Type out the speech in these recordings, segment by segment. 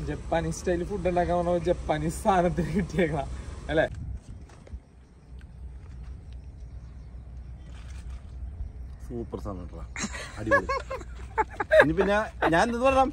Japanese style food ഉണ്ടാക്കാൻ പറഞ്ഞ Japanese സാധനത്തിന് കിട്ടിയേക്കണം അല്ലേ സൂപ്പർ സാധനം കേട്ടോ അടിപൊളി ഇനി പിന്നെ ഞാൻ എന്ത് പറയാം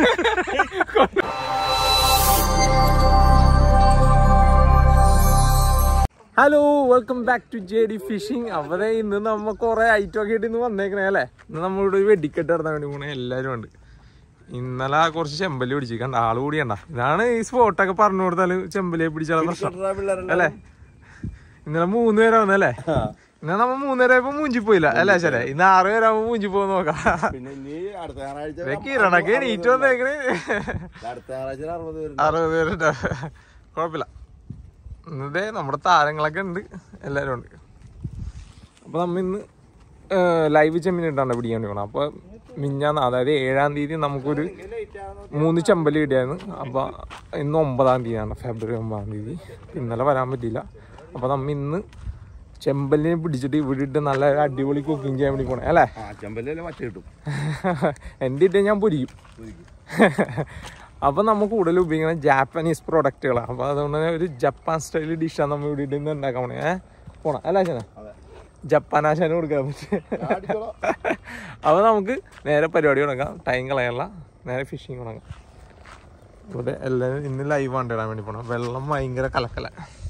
hello welcome back to J D fishing അവിടെ ഇന്ന് നമ്മ കുറെ ഐറ്റം ഒക്കെ ആയിട്ട് ഇന്ന് വന്നേക്കണേ അല്ലേ ഇന്ന് നമ്മളിവിടെ ഒരു വെടിക്കെട്ട് നടത്താൻ വേണ്ടി പോണേ എല്ലാവരും ഉണ്ട് ഇന്നലെ കുറച്ച് ചെമ്പല്ലി പിടിച്ചു കണ്ട ആള് കൂടിയണ്ട ഇതാണ് ഈ സ്പോട്ടൊക്കെ പറഞ്ഞു കൊടുത്താല് ചെമ്പലിയെ പിടിച്ചാൽ പ്രശ്നം അല്ലേ ഇന്നലെ മൂന്ന് പേരാ വന്നല്ലേ ഇന്ന് നമ്മ മൂന്നേരായപ്പോ മൂഞ്ചി പോയില്ല അല്ലേ ശരി ഇന്ന് ആറ് പേരാകുമ്പോ മൂഞ്ചി പോകുന്ന നോക്കാം പിന്നെ ഇനി അടുത്ത ഞായറാഴ്ച ദേ കിരണൊക്കെ എണീറ്റ് വന്നേക്കണ് അടുത്ത ഞായറാഴ്ച അറുപത് പേര് അറുപത് പേരുണ്ട് കുഴപ്പമില്ല ഇന്നതേ നമ്മുടെ താരങ്ങളൊക്കെ ഉണ്ട് എല്ലാരും ഉണ്ട് അപ്പൊ നമ്മ ഇന്ന് ലൈവ് ചെമ്മീൻ ഇട്ടാണ് പിടിക്കാൻ വേണ്ടി പോകണം അപ്പൊ മിഞ്ഞാന്ന് അതായത് ഏഴാം തീയതി നമുക്കൊരു മൂന്ന് ചെമ്പലി കിട്ടിയായിരുന്നു അപ്പൊ ഇന്ന് ഒമ്പതാം തീയതിയാണ് ഫെബ്രുവരി ഒമ്പതാം തീയതി ഇന്നലെ വരാൻ പറ്റിയില്ല അപ്പൊ നമ്മ ഇന്ന് ചെമ്പലിനെ പിടിച്ചിട്ട് ഇവിടെ ഇട്ട് നല്ല അടിപൊളി കുക്കിംഗ് ചെയ്യാൻ വേണ്ടി പോണേ അല്ലേ ആ ചെമ്പല്ലേ മറ്റേ കിട്ടും എൻ്റെ ഇട്ട് ഞാൻ പൊരിക്കും അപ്പൊ നമ്മൾ കൂടുതൽ ഉപയോഗിക്കുന്ന ജാപ്പനീസ് പ്രോഡക്റ്റുകളാണ് അപ്പൊ അതുകൊണ്ട് തന്നെ ഒരു ജപ്പാൻ സ്റ്റൈൽ ഡിഷാണ് നമ്മൾ ഇവിടെ ഇട്ട് ഉണ്ടാക്കാൻ പോണേ ഏഹ് പോണം അല്ല ആശാന അതെ ജപ്പാൻ ആശാന കൊടുക്കാൻ പറ്റും അപ്പൊ നമുക്ക് നേരെ പരിപാടി തുടങ്ങാം ടൈം കളയാനുള്ള നേരെ ഫിഷിങ് തുടങ്ങാം ഇവിടെ എല്ലാവരും ഇന്ന് ലൈവ് കണ്ടിടാൻ വേണ്ടി പോണം വെള്ളം ഭയങ്കര കലക്കല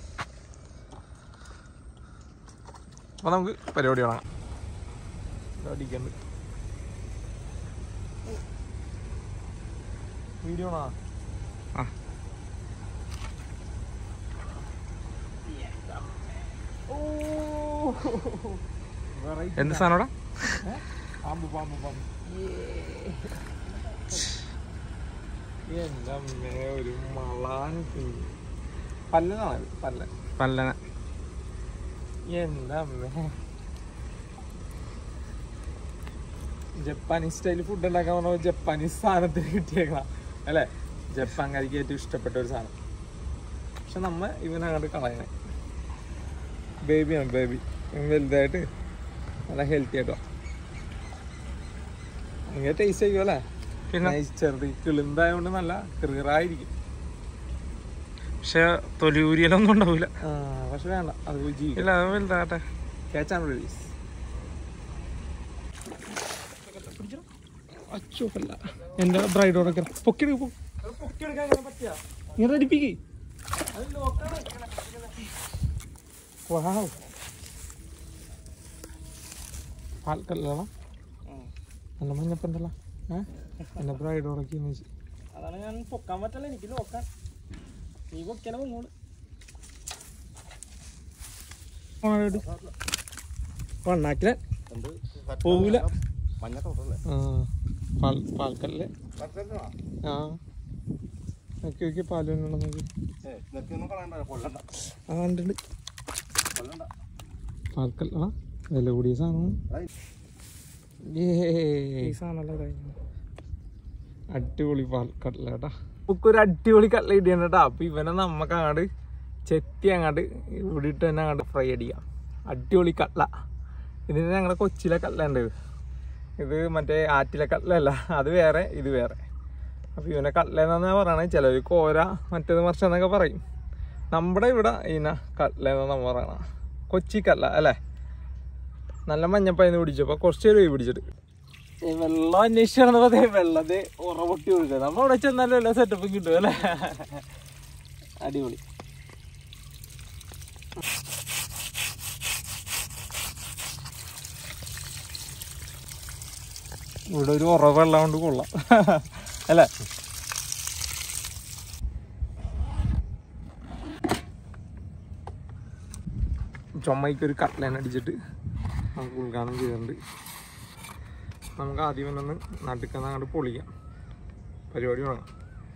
അപ്പൊ നമുക്ക് പരിപാടി തുടങ്ങാം അടിക്കണ്ട് വീഡിയോ ആണോ എന്ത് സാധനോടാ പാമ്പ് പാമ്പ് പാമ്പ് എന്റെ അമ്മേ ഒരു മളാൻ കുഞ്ഞ്. പല്ലനാണ് ഇത്, പല്ലൻ പല്ലന എന്റെ അമ്മേ ജപ്പാനീസ് സ്റ്റൈൽ ഫുഡ് ഉണ്ടാക്കാൻ പറഞ്ഞ ജപ്പാനീസ് സാധനത്തിന് കിട്ടിയേക്കണം അല്ലേ ജപ്പാൻകാരിക്ക് ഏറ്റവും ഇഷ്ടപ്പെട്ട ഒരു സാധനം പക്ഷെ നമ്മ ഇവനങ്ങോട്ട് കളയണേ ബേബിയാണ് ബേബി വലുതായിട്ട് നല്ല ഹെൽത്തി ആയിട്ടോ ഭയങ്കര ടേസ്റ്റ് ആയിരിക്കും അല്ലേ പിന്നെ Nice ചെറുത് കിളിന്തായോണ്ട് നല്ല ക്ലിയറായിരിക്കും പക്ഷെ തൊലിയൂരിയലൊന്നും ഉണ്ടാവില്ല ആ പക്ഷെ വേണ്ട അത് പോയി ജീവിക്കും ഇല്ല അത് വലുതാട്ടെ ക്യാച്ച് ആൻഡ് റിലീസ് അച്ചോക്കല്ല എന്റെ ബ്രൈഡോടൊക്കെ പൊക്കിയെടുക്കും ഇങ്ങനെ അടിപ്പിക്കേ പാൽക്കല്ലാണ് നല്ല മഞ്ഞപ്പന്തല്ല ഏഹ് എന്റെ ബ്രൈഡോടൊക്കെ അതാണ് ഞാൻ പൊക്കാൻ പറ്റല്ല എനിക്ക് നോക്കാൻ നീ പൊക്കിയാലും പൊങ്ങോട് വണ്ണാക്കിലെ എന്ത് പോവൂല മഞ്ഞ തൊട്ടല്ലേ പാൽ പാൽക്കല്ലേ ആ നോക്കി നോക്കി പാല് വേണം നോക്കി ഇതൊക്കെയൊന്നും കളയണ്ട കൊല്ലണ്ട ആ കണ്ടുണ്ട് കൊല്ലണ്ട പാൽക്കൽ ആ വില കൂടിയ സാധനം അതായത് ഏയ്. ഈ സാധനമല്ല കഴിഞ്ഞു അടിപൊളി പാൽക്കടല കേട്ടാ നമുക്കൊരു അടിപൊളി കട്ല ഇടിയാണ് കേട്ടാ അപ്പൊ ഇവനെ നമ്മക്ക് അങ്ങാണ്ട് ചെത്തി അങ്ങാണ്ട് ഇവിടെ ഇട്ട് തന്നെ അങ്ങാണ്ട് ഫ്രൈ അടിക്കാം അടിപൊളി കട്ല ഇതിന് ഞങ്ങളുടെ കൊച്ചിയിലെ കട്ല ഉണ്ട് ഇത്. ഇത് മറ്റേ ആറ്റിലെ കട്ല അല്ല അത് വേറെ ഇത് വേറെ അപ്പൊ ഇവനെ കട്ല എന്നാ പറയണേ ചിലർ കോര മറ്റേത് മറിച്ച് എന്നൊക്കെ പറയും നമ്മുടെ ഇവിടെ ഇതിനെ കട്ല എന്നാ നമ്മ പറയണ കൊച്ചി കട്ല അല്ലേ നല്ല മഞ്ഞപ്പയന്ന് പിടിച്ചപ്പോ കുറച്ച് പേര് പോയി പിടിച്ചിട്ട് ഏ, വെള്ളം അന്വേഷിച്ച് നടന്നപ്പോ ദേ വെള്ളത്തെ ഉറ പൊട്ടി കൊടുക്കുക നമ്മ അവിടെ ചെന്നാലും എല്ലാ സെറ്റപ്പും കിട്ടും അല്ലേ അടിപൊളി ഇവിടെ ഒരു ഉറ വെള്ളം കൊണ്ട് കൊള്ളാം അല്ലേ ചുമയ്ക്ക് ഒരു കട്ട്ലൈൻ അടിച്ചിട്ട് നമുക്ക് ഉദ്ഘാടനം ചെയ്തിട്ടുണ്ട് നമുക്ക് ആദ്യം തന്നെ ഒന്ന് നടുക്കുന്ന അങ്ങോട്ട് പൊളിക്കാം പരിപാടി തുടങ്ങാം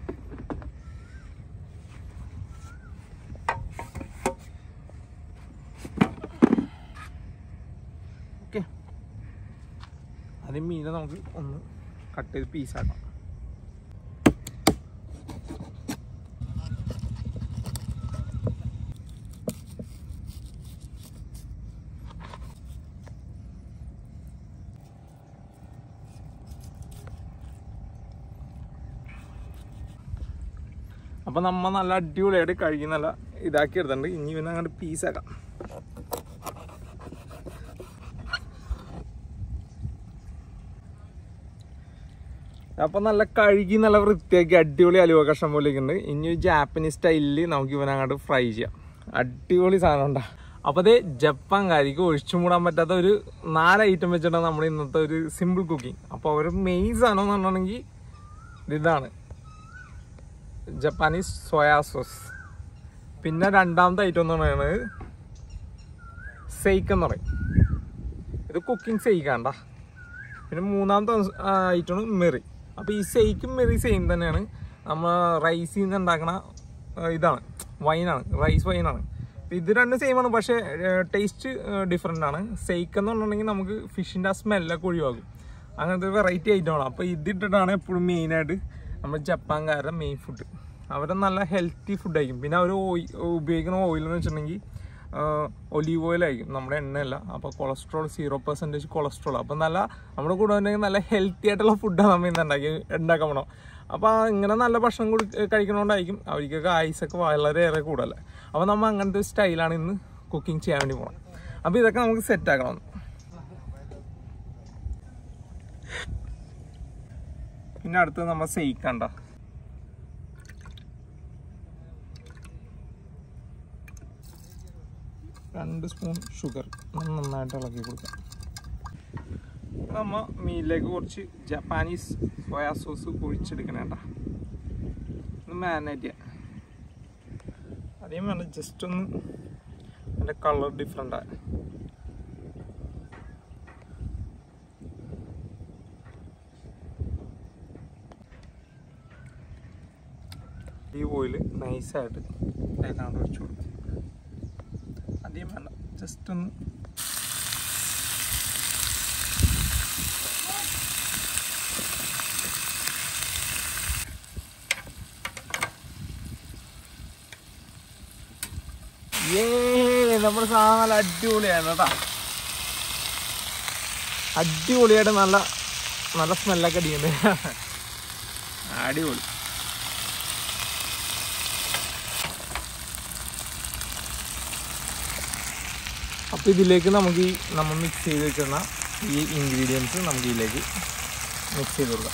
ഓക്കെ ആദ്യം മീനെ നമുക്ക് ഒന്ന് കട്ട് ചെയ്ത് പീസാക്കാം അപ്പൊ നമ്മ നല്ല അടിപൊളിയായിട്ട് കഴുകി നല്ല ഇതാക്കി എടുത്തിട്ടുണ്ട് ഇനി പിന്നെ അങ്ങോട്ട് പീസാക്കാം അപ്പൊ നല്ല കഴുകി നല്ല വൃത്തിയാക്കി അടിപൊളി അലുവ കഷ്ണം പോലെ ഉണ്ട് ഇനി ഒരു ജാപ്പനീസ് സ്റ്റൈലിൽ നമുക്ക് ഇവനെ അങ്ങോട്ട് ഫ്രൈ ചെയ്യാം അടിപൊളി സാധനം ഉണ്ടാ അപ്പൊ അത് ജപ്പാൻ കാരിക്ക് ഒഴിച്ചു മൂടാൻ പറ്റാത്ത ഒരു നാല് ഐറ്റം വെച്ചിട്ടാണ് നമ്മുടെ ഇന്നത്തെ ഒരു സിമ്പിൾ കുക്കിംഗ് അപ്പൊ ഒരു മെയിൻ സാധനം എന്ന് പറഞ്ഞിട്ടുണ്ടെങ്കിൽ ഇതാണ് ജപ്പാനീസ് സോയാ സോസ് പിന്നെ രണ്ടാമത്തെ ഐറ്റം എന്ന് പറയുന്നത് സെയ്ക്ക് എന്ന് പറയും ഇത് കുക്കിംഗ് സെയ്ക്കാണ്ട പിന്നെ മൂന്നാമത്തെ ഐറ്റമാണ് മെറി അപ്പോൾ ഈ സെയ്ക്കും മെറി സെയിം തന്നെയാണ് നമ്മൾ റൈസിൽ നിന്ന് ഉണ്ടാക്കണ ആ, ഇതാണ് വൈനാണ് റൈസ് വൈനാണ് ഇത് രണ്ടും സെയിം ആണ് പക്ഷേ ടേസ്റ്റ് ഡിഫറെൻ്റ് ആണ് സെയ്ക്ക് എന്ന് പറഞ്ഞിട്ടുണ്ടെങ്കിൽ നമുക്ക് ഫിഷിൻ്റെ ആ സ്മെല്ലൊക്കെ ഒഴിവാക്കും അങ്ങനത്തെ വെറൈറ്റി ഐറ്റമാണ് അപ്പോൾ ഇതിട്ടിട്ടാണ് എപ്പോഴും മെയിനായിട്ട് നമ്മൾ ജപ്പാൻകാരുടെ മെയിൻ ഫുഡ് അവരെ നല്ല ഹെൽത്തി ഫുഡായിരിക്കും പിന്നെ അവർ ഉപയോഗിക്കുന്ന ഓയിൽ എന്ന് വെച്ചിട്ടുണ്ടെങ്കിൽ ഒലീവ് ഓയിൽ ആയിരിക്കും നമ്മുടെ എണ്ണയല്ല അപ്പോൾ കൊളസ്ട്രോൾ സീറോ പെർസെൻറ്റേജ് കൊളസ്ട്രോൾ അപ്പോൾ നല്ല നമ്മുടെ കൂടെ ഉണ്ടെങ്കിൽ നല്ല ഹെൽത്തി ആയിട്ടുള്ള ഫുഡാണ് നമ്മൾ ഇന്ന് ഉണ്ടാക്കി ഉണ്ടാക്കാൻ പോകണം അപ്പോൾ ഇങ്ങനെ നല്ല ഭക്ഷണം കൂടി കഴിക്കണോണ്ടായിരിക്കും അവർക്കൊക്കെ ആയുസൊക്കെ വളരെയേറെ കൂടുതൽ അപ്പോൾ നമ്മൾ അങ്ങനത്തെ ഒരു സ്റ്റൈലാണ് ഇന്ന് കുക്കിംഗ് ചെയ്യാൻ വേണ്ടി പോകണം അപ്പോൾ ഇതൊക്കെ നമുക്ക് സെറ്റ് ആക്കണം പിന്നെ അടുത്തത് നമ്മൾ സെയ്ക്കണ്ട രണ്ട് സ്പൂൺ ഷുഗർ നന്നായിട്ട് ഇളക്കി കൊടുക്കാം നമ്മ മീനിലേക്ക് കുറച്ച് ജപ്പാനീസ് സോയാ സോസ് ഒഴിച്ചെടുക്കണേണ്ട ഒന്ന് മാരിനേറ്റ് ചെയ്യാം അതേ വേണ്ട ജസ്റ്റ് ഒന്ന് അതിൻ്റെ കളർ ഡിഫറെൻ്റ് ആണ് ഈ ഓയിൽ നൈസായിട്ട് അതിനകത്ത് ഒഴിച്ചു കൊടുക്കും അധികം വേണ്ട ജസ്റ്റ് ഒന്ന് ഏ നമ്മുടെ സാധനം നല്ല അടിപൊളിയാണ് കേട്ടാ അടിപൊളിയായിട്ട് നല്ല നല്ല സ്മെല്ലൊക്കെ അടിക്കുന്നുണ്ട് അടിപൊളി അപ്പോൾ ഇതിലേക്ക് നമുക്ക് ഈ നമ്മൾ മിക്സ് ചെയ്ത് വെച്ചിരുന്ന ഈ ഇൻഗ്രീഡിയൻസ് നമുക്ക് ഇതിലേക്ക് മിക്സ് ചെയ്ത് കൊടുക്കാം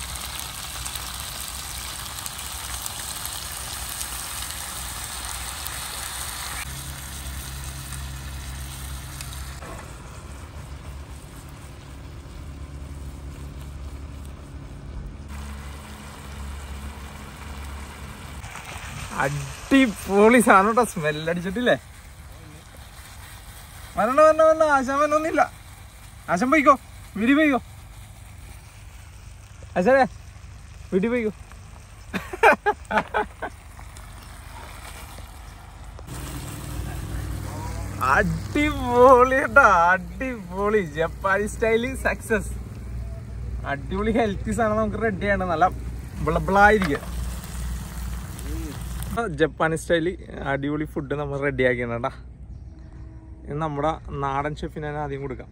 അടിപൊളി സാധനം കേട്ടോ സ്മെല്ലടിച്ചിട്ടില്ലേ വരണ വരണ വരണ ആശാൻ വന്നൊന്നില്ല ആശാൻ പോയിക്കോ വീടി പോയിക്കോ ആശാനെ വീട്ടിൽ പോയിക്കോ അടിപൊളി കേട്ടോ അടിപൊളി ജപ്പാനി സ്റ്റൈല് സക്സസ് അടിപൊളി ഹെൽത്തി സാധനം നമുക്ക് റെഡി ചെയ്യണം നല്ല ബിളബിളായിരിക്കുക ജപ്പാനി സ്റ്റൈല് അടിപൊളി ഫുഡ് നമ്മൾ റെഡി ആക്കിയാണ് ഇത് നമ്മുടെ നാടൻ ഷെഫിന് തന്നെ ആദ്യം കൊടുക്കാം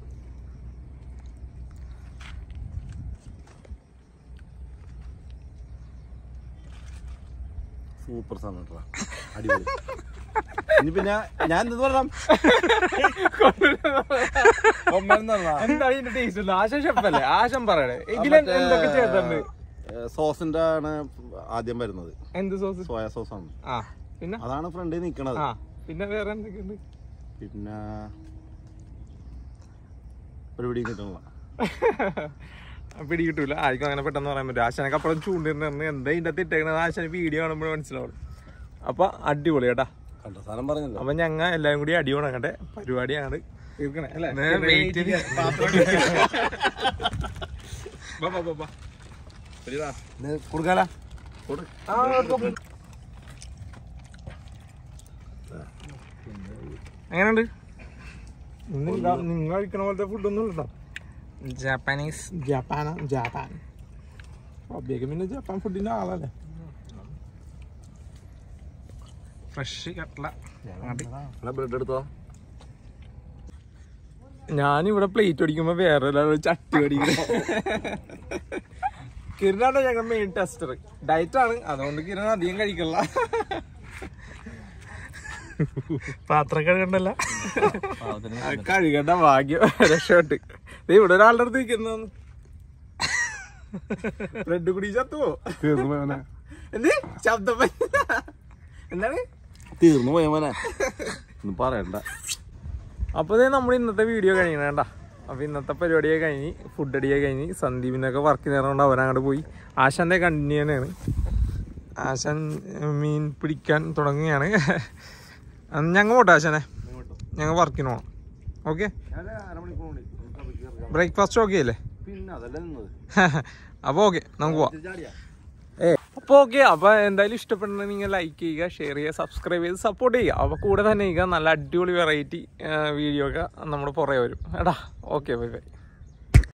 സൂപ്പർ സാധനം കേട്ടോ അടിപൊളി ഇനി പിന്നെ ഞാൻ എന്ത് പറയാം എന്താണ് ഇതിന്റെ ടേസ്റ്റ് ആശം ഷെഫല്ലേ ആശം പറയണേ എങ്കിലും എന്തൊക്കെ ചേർത്തുണ്ട് സോസിന്റെ ആണ് ആദ്യം വരുന്നത് എന്ത് സോസ് സോയാ സോസ് ആണ് ആ പിന്നെ അതാണ് ഫ്രണ്ടിൽ നിൽക്കണത് ആ പിന്നെ വേറെ എന്തൊക്കെയുണ്ട് പിന്നെ ഒരു പിടിയും കിട്ടണില്ല പിടി കിട്ടൂല ആർക്കും അങ്ങനെ പെട്ടെന്ന് പറയാൻ പറ്റും ആശാനൊക്കെ അപ്പുറം ചൂണ്ടിരുന്ന് എന്താ ഇതിന്റെ അകത്ത് ഇട്ടേക്കണത് ആശാന് വീഡിയോ കാണുമ്പോൾ മനസ്സിലാവും അപ്പൊ അടിപൊളി കേട്ടാ കണ്ട സാധനം പറഞ്ഞല്ലോ അപ്പൊ ഞങ്ങ എല്ലാരും കൂടി അടി ഉണങ്ങട്ടെ പരിപാടി അങ്ങോട്ട് തീർക്കണേ അല്ലേ വെയിറ്റ് ബാ, ബാ, ബാ, ബാ. ഒരുതാ. കൊടുക്കാല ആ, കൊടുക്ക്. എങ്ങനെയുണ്ട് ഇന്നില്ല നിങ്ങൾ കഴിക്കണ പോലത്തെ ഫുഡൊന്നും ഇല്ലട്ടോ ജാപ്പാനീസ് ജപ്പാന ജപ്പാൻ അബ്ബിയൊക്കെ പിന്നെ ജപ്പാൻ ഫുഡിന്റെ ആളല്ലേ ഫ്രഷ് കട്ട്ല അടി ബ്രെഡ് എടുത്തോ ഞാനിവിടെ പ്ലേറ്റ് അടിക്കുമ്പോ വേറെ ഒരാൾ ചട്ടി അടിക്കുന്നത് കിരണാണ് ഞങ്ങളുടെ മെയിൻ ടെസ്റ്റർ ഡയറ്റ് ആണ് അതുകൊണ്ട് കിരൺ അധികം കഴിക്കല്ല പാത്രം കഴുകണ്ടല്ല അത് കഴുകേണ്ട ഭാഗ്യം രക്ഷപ്പെട്ട് ദേ ഇവിടെ ഒരാളുടെ അടുത്ത് നിൽക്കുന്നു ബ്രെഡ് കുടി ചത്തുവോ തീർന്നു പോയവനെ എന്ത് ശബ്ദം പറ്റില്ല. എന്താണ് തീർന്നു പോയവനെ ഒന്നും പറയണ്ട അപ്പൊ ദേ നമ്മുടെ ഇന്നത്തെ വീഡിയോ കഴിയണേണ്ട അപ്പൊ ഇന്നത്തെ പരിപാടിയൊക്കെ കഴിഞ്ഞ് ഫുഡ് അടിയൊക്കെ കഴിഞ്ഞ് സന്ദീപിനൊക്കെ വർക്ക് നേരം അവരങ്ങോട്ട് പോയി ആശാന്റെ കണ്ടിന്യൂ തന്നെയാണ് ആശാൻ മീൻ പിടിക്കാൻ തുടങ്ങുകയാണ് ഞങ്ങൾ പോട്ടെ ആശാനെ ഞങ്ങൾ വർക്കിന് പോകണം ഓക്കെ ഞാൻ അരമണിക്കൂർ കൊണ്ട് ബ്രേക്ക്ഫാസ്റ്റ് ഓക്കെ അല്ലേ പിന്നെ അതല്ല നിന്നത് അപ്പോൾ ഓക്കെ നമുക്ക് പോവാം ചാടിയാ അപ്പോൾ ഓക്കെ അപ്പോൾ എന്തായാലും ഇഷ്ടപ്പെടുന്നത് നിങ്ങൾ ലൈക്ക് ചെയ്യുക ഷെയർ ചെയ്യുക സബ്സ്ക്രൈബ് ചെയ്ത് സപ്പോർട്ട് ചെയ്യുക അപ്പോൾ കൂടെ തന്നെ ചെയ്യുക നല്ല അടിപൊളി വെറൈറ്റി വീഡിയോ ഒക്കെ നമ്മുടെ പുറകെ വരും എടാ ഓക്കെ ബൈ ബൈ